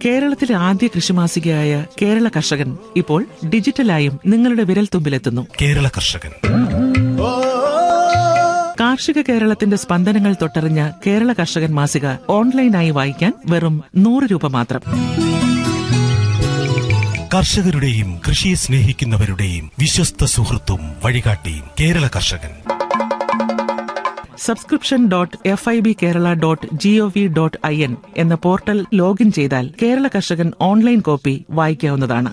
കേരളത്തിലെ ആദ്യ കൃഷിമാസികയായ കേരള കർഷകൻ ഇപ്പോൾ ഡിജിറ്റലായും നിങ്ങളുടെ വിരൽത്തുമ്പിലെത്തുന്നു കേരള കർഷകൻ കാർഷിക കേരളത്തിന്റെ സ്പന്ദനങ്ങൾ തൊട്ടറിഞ്ഞ കേരള കർഷകൻ മാസിക ഓൺലൈനായി വായിക്കാൻ വെറും നൂറ് രൂപ മാത്രം കർഷകരുടെയും കൃഷിയെ സ്നേഹിക്കുന്നവരുടെയും വിശ്വസ്ത സുഹൃത്തും വഴികാട്ടിയും Kerala Karshakan subscription dot F I B Kerala dot G O V dot I N എന്ന പോർട്ടൽ ലോഗിൻ ചെയ്താൽ കേരള കർഷകൻ ഓൺലൈൻ കോപ്പി വായിക്കാവുന്നതാണ്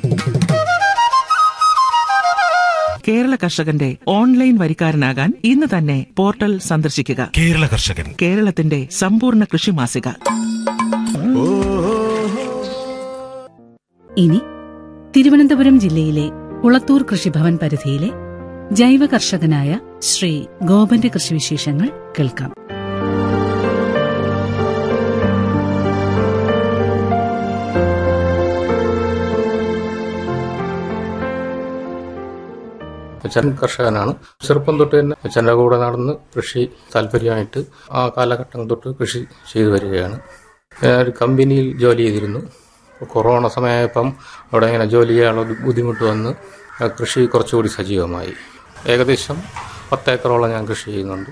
കേരള കർഷകന്റെ ഓൺലൈൻ വരിക്കാരനാകാൻ ഇന്ന് തന്നെ പോർട്ടൽ സന്ദർശിക്കുക കേരള കർഷകൻ കേരളത്തിന്റെ സമ്പൂർണ്ണ കൃഷി മാസിക ഇനി തിരുവനന്തപുരം ജില്ലയിലെ കുളത്തൂർ കൃഷിഭവൻ പരിധിയിലെ ജൈവ കർഷകനായ ശ്രീ ഗോപന്റെ കൃഷിവിശേഷങ്ങൾ കേൾക്കാം അച്ഛൻ കർഷകനാണ് ചെറുപ്പം തൊട്ട് തന്നെ അച്ഛൻ്റെ കൂടെ നടന്ന് കൃഷി താല്പര്യമായിട്ട് ആ കാലഘട്ടം തൊട്ട് കൃഷി ചെയ്തു വരികയാണ് ഞാൻ ഒരു കമ്പനിയിൽ ജോലി ചെയ്തിരുന്നു കൊറോണ സമയമായപ്പം അവിടെ ഇങ്ങനെ ജോലി ചെയ്യാനുള്ള ബുദ്ധിമുട്ട് വന്ന് ആ കൃഷി കുറച്ചുകൂടി സജീവമായി ഏകദേശം പത്തേക്കറോളം ഞാൻ കൃഷി ചെയ്യുന്നുണ്ട്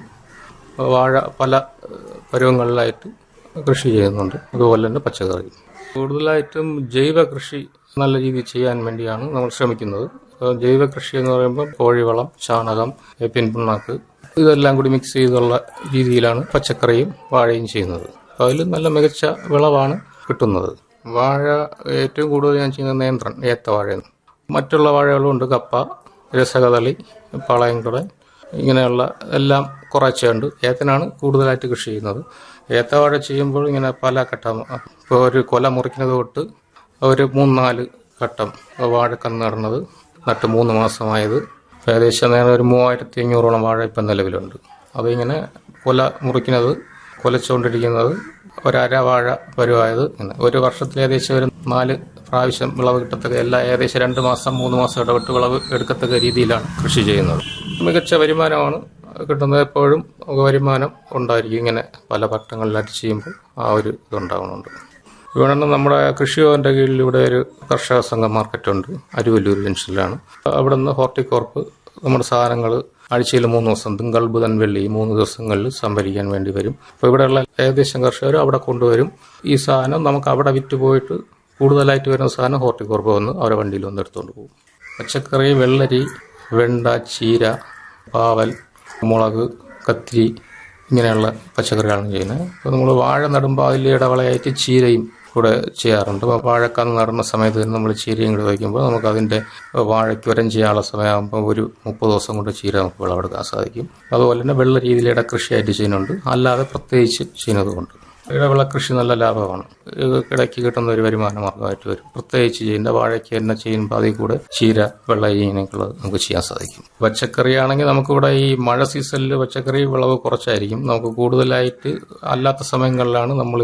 വാഴ പല ഏഹ്, പരുവങ്ങളിലായിട്ട് കൃഷി ചെയ്യുന്നുണ്ട് അതുപോലെ തന്നെ പച്ചക്കറി കൂടുതലായിട്ടും ജൈവ കൃഷി നല്ല രീതിയിൽ ചെയ്യാൻ വേണ്ടിയാണ് നമ്മൾ ശ്രമിക്കുന്നത് അപ്പോൾ ജൈവ കൃഷി എന്ന് പറയുമ്പോൾ കോഴിവളം ചാണകം വേപ്പിൻ പിണ്ണാക്ക് ഇതെല്ലാം കൂടി മിക്സ് ചെയ്തുള്ള രീതിയിലാണ് പച്ചക്കറിയും വാഴയും ചെയ്യുന്നത് അപ്പോൾ അതിൽ നല്ല മികച്ച വിളവാണ് കിട്ടുന്നത് വാഴ ഏറ്റവും കൂടുതൽ ഞാൻ ചെയ്യുന്നത് നേന്ത്രൻ ഏത്തവാഴയാണ് മറ്റുള്ള വാഴകളുണ്ട് കപ്പ രസകദളി പാളയംകുടൻ ഇങ്ങനെയുള്ള എല്ലാം കുറച്ചുണ്ട് ഏത്തനാണ് കൂടുതലായിട്ട് കൃഷി ചെയ്യുന്നത് ഏത്തവാഴ ചെയ്യുമ്പോൾ ഇങ്ങനെ പല ഘട്ടം ഇപ്പോൾ ഒരു കൊല മുറിക്കുന്നത് തൊട്ട് ഒരു മൂന്ന് നാല് ഘട്ടം വാഴക്കന്ന് നടന്നത് നട്ട് മൂന്ന് മാസമായത് ഏകദേശം നേരെ ഒരു മൂവായിരത്തി അഞ്ഞൂറോളം വാഴ ഇപ്പം നിലവിലുണ്ട് അതിങ്ങനെ കൊല മുറിക്കുന്നത് കൊലച്ചുകൊണ്ടിരിക്കുന്നത് ഒരര വാഴ പരുവായത് ഇങ്ങനെ ഒരു വർഷത്തിൽ ഏകദേശം ഒരു നാല് പ്രാവശ്യം വിളവ് കിട്ടത്തക്ക എല്ലാ ഏകദേശം രണ്ട് മാസം മൂന്ന് മാസം ഇടവിട്ട് വിളവ് എടുക്കത്തക്ക രീതിയിലാണ് കൃഷി ചെയ്യുന്നത് മികച്ച വരുമാനമാണ് കിട്ടുന്നത് എപ്പോഴും നമുക്ക് വരുമാനം ഉണ്ടായിരിക്കും ഇങ്ങനെ പല ഘട്ടങ്ങളിലായിട്ട് ചെയ്യുമ്പോൾ ആ ഒരു ഇതുണ്ടാകുന്നുണ്ട് ഇവിടെ നമ്മുടെ കൃഷിഭവന്റെ കീഴിൽ ഇവിടെ ഒരു കർഷക സംഘം മാർക്കറ്റുണ്ട് അരുവല്ലൂർ ജംഗ്ഷനിലാണ് അവിടെ നിന്ന് ഹോർട്ടികോർപ്പ് നമ്മുടെ സാധനങ്ങൾ ആഴ്ചയിൽ മൂന്ന് ദിവസം തിങ്കൾ ബുധൻ വെള്ളി ഈ മൂന്ന് ദിവസങ്ങളിൽ സംഭരിക്കാൻ വേണ്ടി വരും അപ്പോൾ ഇവിടെയുള്ള ഏകദേശം കർഷകർ അവിടെ കൊണ്ടുവരും ഈ സാധനം നമുക്ക് അവിടെ വിറ്റ് പോയിട്ട് കൂടുതലായിട്ട് വരുന്ന സാധനം ഹോർട്ടികോർപ്പ് വന്ന് അവരെ വണ്ടിയിൽ വന്ന് എടുത്തുകൊണ്ട് പോകും പച്ചക്കറി വെള്ളരി വെണ്ട ചീര പാവൽ മുളക് കത്തിരി ഇങ്ങനെയുള്ള പച്ചക്കറികളാണ് ചെയ്യുന്നത് അപ്പോൾ നമ്മൾ വാഴ നടുമ്പോൾ അതിൽ ഇടവളയായിട്ട് ചീരയും കൂടെ ചെയ്യാറുണ്ട് അപ്പോൾ വാഴക്കന്ന് നടുന്ന സമയത്ത് തന്നെ നമ്മൾ ചീരയും കൂടെ വയ്ക്കുമ്പോൾ നമുക്ക് അതിൻ്റെ വാഴയ്ക്ക് ഉരം ചെയ്യാനുള്ള സമയമാകുമ്പോൾ ഒരു മുപ്പത് ദിവസം കൊണ്ട് ചീര നമുക്ക് വിളവെടുക്കാൻ സാധിക്കും അതുപോലെ തന്നെ വെള്ള രീതിയിൽ ഇടകൃഷിയായിട്ട് ചെയ്യുന്നുണ്ട് അല്ലാതെ പ്രത്യേകിച്ച് ചെയ്യുന്നതുകൊണ്ട് ഇടവിള കൃഷി നല്ല ലാഭമാണ് ഇത് ഇടയ്ക്ക് കിട്ടുന്ന ഒരു വരുമാന മാർഗമായിട്ട് വരും പ്രത്യേകിച്ച് ചെയ്യുന്ന വാഴയ്ക്ക് തന്നെ ചെയ്യുമ്പോൾ അതിൽ കൂടെ ചീര വെള്ള ഇങ്ങനെയൊക്കെയുള്ളത് നമുക്ക് ചെയ്യാൻ സാധിക്കും പച്ചക്കറി ആണെങ്കിൽ നമുക്കിവിടെ ഈ മഴ സീസണിൽ പച്ചക്കറി വിളവ് കുറച്ചായിരിക്കും നമുക്ക് കൂടുതലായിട്ട് അല്ലാത്ത സമയങ്ങളിലാണ് നമ്മൾ